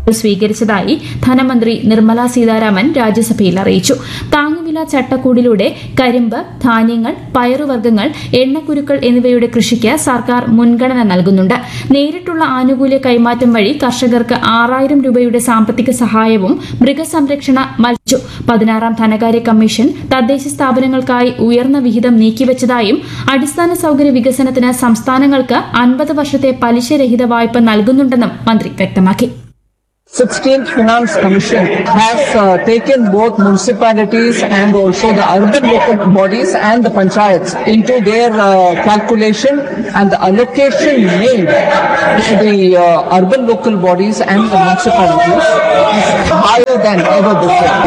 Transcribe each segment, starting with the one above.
സ്വീകരിച്ചതായി ധനമന്ത്രി നിർമ്മല സീതാരാമൻ രാജ്യസഭയിൽ അറിയിച്ചു താങ്ങുവില ചട്ടക്കൂടിലൂടെ കരിമ്പ് ധാന്യങ്ങൾ പയറുവർഗ്ഗങ്ങൾ എണ്ണക്കുരുക്കൾ എന്നിവയുടെ കൃഷിക്ക് സർക്കാർ മുൻഗണന നൽകുന്നുണ്ട് നേരിട്ടുള്ള ആനുകൂല്യ കൈമാറ്റം വഴി കർഷകർക്ക് ആറായിരം രൂപയുടെ സാമ്പത്തിക സഹായവും മൃഗസംരക്ഷണ മത്സ്യ പതിനാറാം ധനകാര്യ കമ്മീഷൻ തദ്ദേശ സ്ഥാപനങ്ങൾക്കായി ഉയർന്ന വിഹിതം നീക്കിവച്ചതായും അടിസ്ഥാന സൌകര്യ വികസനത്തിന് സംസ്ഥാനങ്ങൾക്ക് അൻപത് വർഷത്തെ പലിശരഹിത വായ്പ നൽകുന്നുണ്ടെന്നും മന്ത്രി വ്യക്തമാക്കി 16th Finance Commission has uh, taken both municipalities and also the urban local bodies and the panchayats into their uh, calculation and the allocation made to the uh, urban local bodies and the municipalities is higher than ever before.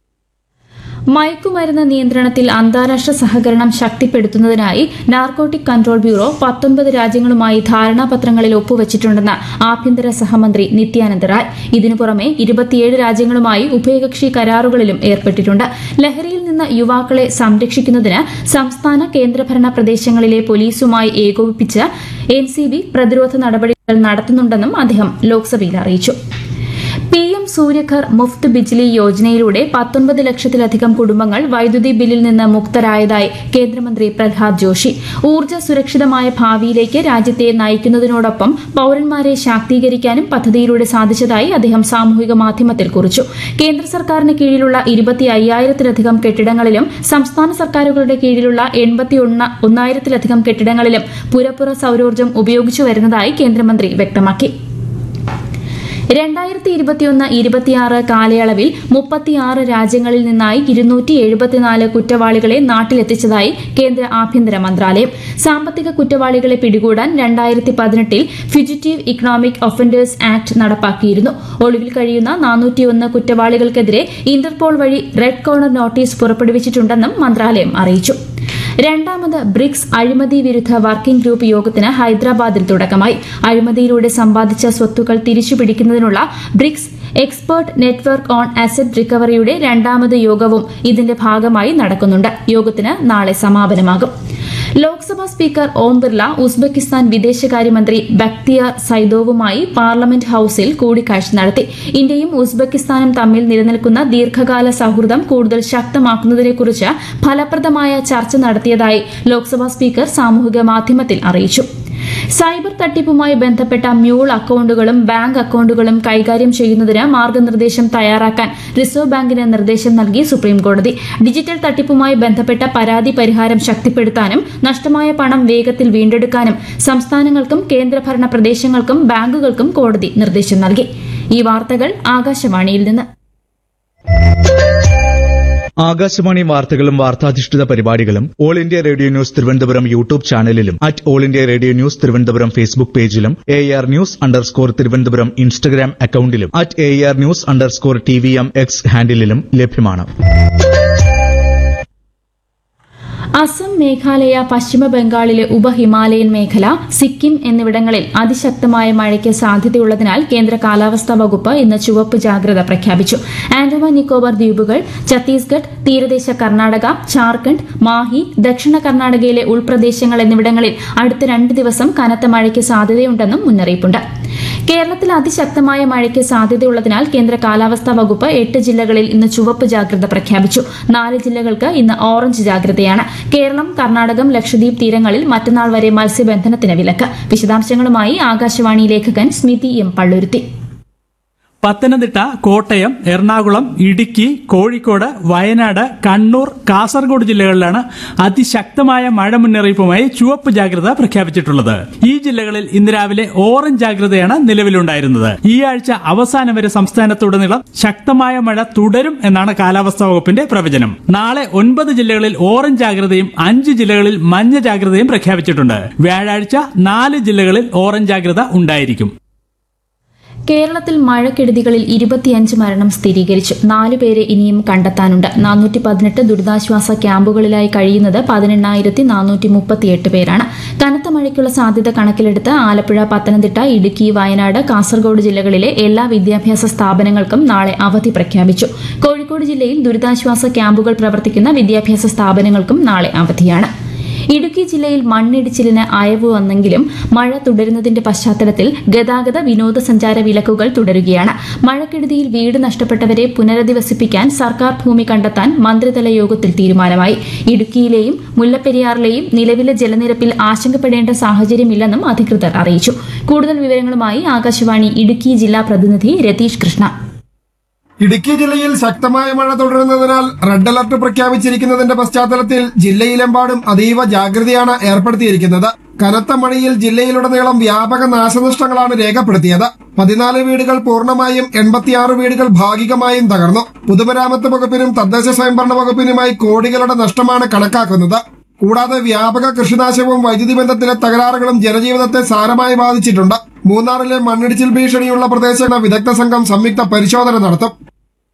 മയക്കുമരുന്ന് നിയന്ത്രണത്തിൽ അന്താരാഷ്ട്ര സഹകരണം ശക്തിപ്പെടുത്തുന്നതിനായി narcotic control bureau പത്തൊൻപത് രാജ്യങ്ങളുമായി ധാരണാപത്രങ്ങളിൽ ഒപ്പുവച്ചിട്ടുണ്ടെന്ന് ആഭ്യന്തര സഹമന്ത്രി നിത്യാനന്ദ റായ് ഇതിനു പുറമെ ഇരുപത്തിയേഴ് രാജ്യങ്ങളുമായി ഉഭയകക്ഷി കരാറുകളിലും ഏർപ്പെട്ടിട്ടുണ്ട് ലഹരിയിൽ നിന്ന് യുവാക്കളെ സംരക്ഷിക്കുന്നതിന് സംസ്ഥാന കേന്ദ്രഭരണ പ്രദേശങ്ങളിലെ പോലീസുമായി ഏകോപിപ്പിച്ച് എൻ സി ബി പ്രതിരോധ നടപടികൾ നടത്തുന്നുണ്ടെന്നും അദ്ദേഹം ലോക്സഭയിൽ അറിയിച്ചു പി എം സൂര്യഘർ മുഫ്ത് ബിജ്ലി യോജനയിലൂടെ പത്തൊൻപത് ലക്ഷത്തിലധികം കുടുംബങ്ങൾ വൈദ്യുതി ബില്ലിൽ നിന്ന് മുക്തരായതായി കേന്ദ്രമന്ത്രി പ്രഹ്ലാദ് ജോഷി ഊർജ്ജ സുരക്ഷിതമായ ഭാവിയിലേക്ക് രാജ്യത്തെ നയിക്കുന്നതിനോടൊപ്പം പൌരന്മാരെ ശാക്തീകരിക്കാനും പദ്ധതിയിലൂടെ സാധിച്ചതായി അദ്ദേഹം സാമൂഹിക മാധ്യമത്തിൽ കുറിച്ചു കേന്ദ്ര സർക്കാരിന് കീഴിലുള്ള ഇരുപത്തി അയ്യായിരത്തിലധികം കെട്ടിടങ്ങളിലും സംസ്ഥാന സർക്കാരുകളുടെ കീഴിലുള്ള എൺപത്തി ഒന്നായിരത്തിലധികം കെട്ടിടങ്ങളിലും പുരപ്പുറ സൌരോർജ്ജം ഉപയോഗിച്ചു വരുന്നതായി കേന്ദ്രമന്ത്രി വ്യക്തമാക്കി രണ്ടായിരത്തി ഇരുപത്തിയൊന്ന് ഇരുപത്തിയാറ് കാലയളവിൽ മുപ്പത്തിയാറ് രാജ്യങ്ങളിൽ നിന്നായി ഇരുന്നൂറ്റി എഴുപത്തിനാല് കുറ്റവാളികളെ നാട്ടിലെത്തിച്ചതായി കേന്ദ്ര ആഭ്യന്തര മന്ത്രാലയം സാമ്പത്തിക കുറ്റവാളികളെ പിടികൂടാൻ രണ്ടായിരത്തി പതിനെട്ടിൽ ഫിജിറ്റീവ് ഇക്കണോമിക് ഒഫൻഡേഴ്സ് ആക്ട് നടപ്പാക്കിയിരുന്നു ഒളിവിൽ കഴിയുന്ന നാനൂറ്റിയൊന്ന് കുറ്റവാളികൾക്കെതിരെ ഇന്റർപോൾ വഴി റെഡ് കോർണർ നോട്ടീസ് പുറപ്പെടുവിച്ചിട്ടുണ്ടെന്നും മന്ത്രാലയം അറിയിച്ചു രണ്ടാമത് ബ്രിക്സ് അഴിമതി വിരുദ്ധ വർക്കിംഗ് ഗ്രൂപ്പ് യോഗത്തിന് ഹൈദരാബാദിൽ തുടക്കമായി അഴിമതിയിലൂടെ സമ്പാദിച്ച സ്വത്തുക്കൾ തിരിച്ചുപിടിക്കുന്നതിനുള്ള BRICS expert network on asset റിക്കവറിയുടെ രണ്ടാമത് യോഗവും ഇതിന്റെ ഭാഗമായി നടക്കുന്നുണ്ട് യോഗത്തിന് നാളെ സമാപനമാകും ലോക്സഭാ സ്പീക്കർ ഓം ബിർല ഉസ്ബെക്കിസ്ഥാൻ വിദേശകാര്യമന്ത്രി ബക്തിയാർ സൈദോവുമായി പാർലമെന്റ് ഹൌസിൽ കൂടിക്കാഴ്ച നടത്തി ഇന്ത്യയും ഉസ്ബെക്കിസ്ഥാനും തമ്മിൽ നിലനിൽക്കുന്ന ദീർഘകാല സൌഹൃദം കൂടുതൽ ശക്തമാക്കുന്നതിനെക്കുറിച്ച് ഫലപ്രദമായ ചർച്ച നടത്തിയതായി ലോക്സഭാ സ്പീക്കർ സാമൂഹിക മാധ്യമത്തിൽ അറിയിച്ചു സൈബർ തട്ടിപ്പുമായി ബന്ധപ്പെട്ട മ്യൂൾ അക്കൌണ്ടുകളും ബാങ്ക് അക്കൌണ്ടുകളും കൈകാര്യം ചെയ്യുന്നതിന് മാർഗനിർദ്ദേശം തയ്യാറാക്കാൻ റിസർവ് ബാങ്കിന് നിർദ്ദേശം നൽകി സുപ്രീംകോടതി ഡിജിറ്റൽ തട്ടിപ്പുമായി ബന്ധപ്പെട്ട പരാതി പരിഹാരം ശക്തിപ്പെടുത്താനും നഷ്ടമായ പണം വേഗത്തിൽ വീണ്ടെടുക്കാനും സംസ്ഥാനങ്ങൾക്കും കേന്ദ്രഭരണ പ്രദേശങ്ങൾക്കും ബാങ്കുകൾക്കും കോടതി നിർദ്ദേശം നൽകി ഈ വാർത്തകൾ ആകാശവാണിയിൽ നിന്ന് ആകാശവാണി വാർത്തകളും വാർത്താധിഷ്ഠിത പരിപാടികളും All India Radio News Thiruvananthapuram YouTube ചാനലിലും at All India Radio News Thiruvananthapuram Facebook പേജിലും A R news underscore Thiruvananthapuram Instagram അക്കൌണ്ടിലും at A R news underscore T V M X ഹാൻഡിലും ലഭ്യമാണ് അസം മേഘാലയ പശ്ചിമ ബംഗാളിലെ ഉപഹിമാലയൻ മേഖല സിക്കിം എന്നിവിടങ്ങളിൽ അതിശക്തമായ മഴയ്ക്ക് സാധ്യതയുള്ളതിനാൽ കേന്ദ്ര കാലാവസ്ഥാ വകുപ്പ് ഇന്ന് ചുവപ്പ് ജാഗ്രത പ്രഖ്യാപിച്ചു ആൻഡമാൻ നിക്കോബാർ ദ്വീപുകൾ ഛത്തീസ്ഗഡ് തീരദേശ കർണാടക ജാർഖണ്ഡ് മാഹി ദക്ഷിണ കർണാടകയിലെ ഉൾപ്രദേശങ്ങൾ എന്നിവിടങ്ങളിൽ അടുത്ത രണ്ട് ദിവസം കനത്ത മഴയ്ക്ക് സാധ്യതയുണ്ടെന്നും മുന്നറിയിപ്പുണ്ട് കേരളത്തിൽ അതിശക്തമായ മഴയ്ക്ക് സാധ്യതയുള്ളതിനാൽ കേന്ദ്ര കാലാവസ്ഥാ വകുപ്പ് എട്ട് ജില്ലകളിൽ ഇന്ന് ചുവപ്പ് ജാഗ്രത പ്രഖ്യാപിച്ചു നാല് ജില്ലകൾക്ക് ഇന്ന് ഓറഞ്ച് ജാഗ്രതയാണ് കേരളം കർണാടകം ലക്ഷദ്വീപ് തീരങ്ങളിൽ മറ്റന്നാൾ വരെ മത്സ്യബന്ധനത്തിന് വിലക്ക് വിശദാംശങ്ങളുമായി ആകാശവാണി ലേഖകൻ സ്മിതി എം പള്ളുരുത്തി പത്തനംതിട്ട കോട്ടയം എറണാകുളം ഇടുക്കി കോഴിക്കോട് വയനാട് കണ്ണൂർ കാസർഗോഡ് ജില്ലകളിലാണ് അതിശക്തമായ മഴ മുന്നറിയിപ്പുമായി ചുവപ്പ് ജാഗ്രത പ്രഖ്യാപിച്ചിട്ടുള്ളത് ഈ ജില്ലകളിൽ ഇന്ന് രാവിലെ ഓറഞ്ച് ജാഗ്രതയാണ് നിലവിലുണ്ടായിരുന്നത് ഈ ആഴ്ച അവസാനം വരെ സംസ്ഥാനത്തുടനീളം ശക്തമായ മഴ തുടരും എന്നാണ് കാലാവസ്ഥാ വകുപ്പിന്റെ പ്രവചനം നാളെ ഒൻപത് ജില്ലകളിൽ ഓറഞ്ച് ജാഗ്രതയും അഞ്ച് ജില്ലകളിൽ മഞ്ഞ ജാഗ്രതയും പ്രഖ്യാപിച്ചിട്ടുണ്ട് വ്യാഴാഴ്ച നാല് ജില്ലകളിൽ ഓറഞ്ച് ജാഗ്രത ഉണ്ടായിരിക്കും കേരളത്തിൽ മഴക്കെടുതികളിൽ ഇരുപത്തിയഞ്ച് മരണം സ്ഥിരീകരിച്ചു നാലുപേരെ ഇനിയും കണ്ടെത്താനുണ്ട് നാനൂറ്റി പതിനെട്ട് ദുരിതാശ്വാസ ക്യാമ്പുകളിലായി കഴിയുന്നത് പതിനെണ്ണായിരത്തി നാനൂറ്റി മുപ്പത്തിയെട്ട് പേരാണ് കനത്ത മഴയ്ക്കുള്ള സാധ്യത കണക്കിലെടുത്ത് ആലപ്പുഴ പത്തനംതിട്ട ഇടുക്കി വയനാട് കാസർഗോഡ് ജില്ലകളിലെ എല്ലാ വിദ്യാഭ്യാസ സ്ഥാപനങ്ങൾക്കും നാളെ അവധി പ്രഖ്യാപിച്ചു കോഴിക്കോട് ജില്ലയിൽ ദുരിതാശ്വാസ ക്യാമ്പുകൾ പ്രവർത്തിക്കുന്ന വിദ്യാഭ്യാസ സ്ഥാപനങ്ങൾക്കും നാളെ അവധിയാണ് ഇടുക്കി ജില്ലയിൽ മണ്ണിടിച്ചിലിന് അയവ് വന്നെങ്കിലും മഴ തുടരുന്നതിന്റെ പശ്ചാത്തലത്തിൽ ഗതാഗത വിനോദസഞ്ചാര വിലക്കുകൾ തുടരുകയാണ് മഴക്കെടുതിയിൽ വീട് നഷ്ടപ്പെട്ടവരെ പുനരധിവസിപ്പിക്കാൻ സർക്കാർ ഭൂമി കണ്ടെത്താൻ മന്ത്രിതല യോഗത്തിൽ തീരുമാനമായി ഇടുക്കിയിലെയും മുല്ലപ്പെരിയാറിലെയും നിലവിലെ ജലനിരപ്പിൽ ആശങ്കപ്പെടേണ്ട സാഹചര്യമില്ലെന്നും അധികൃതർ അറിയിച്ചു കൂടുതൽ വിവരങ്ങളുമായി ആകാശവാണി ഇടുക്കി ജില്ലാ പ്രതിനിധി രതീഷ് കൃഷ്ണ ഇടുക്കി ജില്ലയിൽ ശക്തമായ മഴ തുടരുന്നതിനാൽ റെഡ് അലർട്ട് പ്രഖ്യാപിച്ചിരിക്കുന്നതിന്റെ പശ്ചാത്തലത്തിൽ ജില്ലയിലെമ്പാടും അതീവ ജാഗ്രതയാണ് ഏർപ്പെടുത്തിയിരിക്കുന്നത് കനത്ത മഴയിൽ ജില്ലയിലുടനീളം വ്യാപക നാശനഷ്ടങ്ങളാണ് രേഖപ്പെടുത്തിയത് പതിനാല് വീടുകൾ പൂർണ്ണമായും എൺപത്തിയാറ് വീടുകൾ ഭാഗികമായും തകർന്നു പൊതുമരാമത്ത് വകുപ്പിനും തദ്ദേശ സ്വയംഭരണ വകുപ്പിനുമായി കോടികളുടെ നഷ്ടമാണ് കണക്കാക്കുന്നത് കൂടാതെ വ്യാപക കൃഷിനാശവും വൈദ്യുതി ബന്ധത്തിലെ തകരാറുകളും ജനജീവിതത്തെ സാരമായി ബാധിച്ചിട്ടുണ്ട് മൂന്നാറിലെ മണ്ണിടിച്ചിൽ ഭീഷണിയുള്ള പ്രദേശങ്ങൾ വിദഗ്ധ സംഘം സംയുക്ത പരിശോധന നടത്തും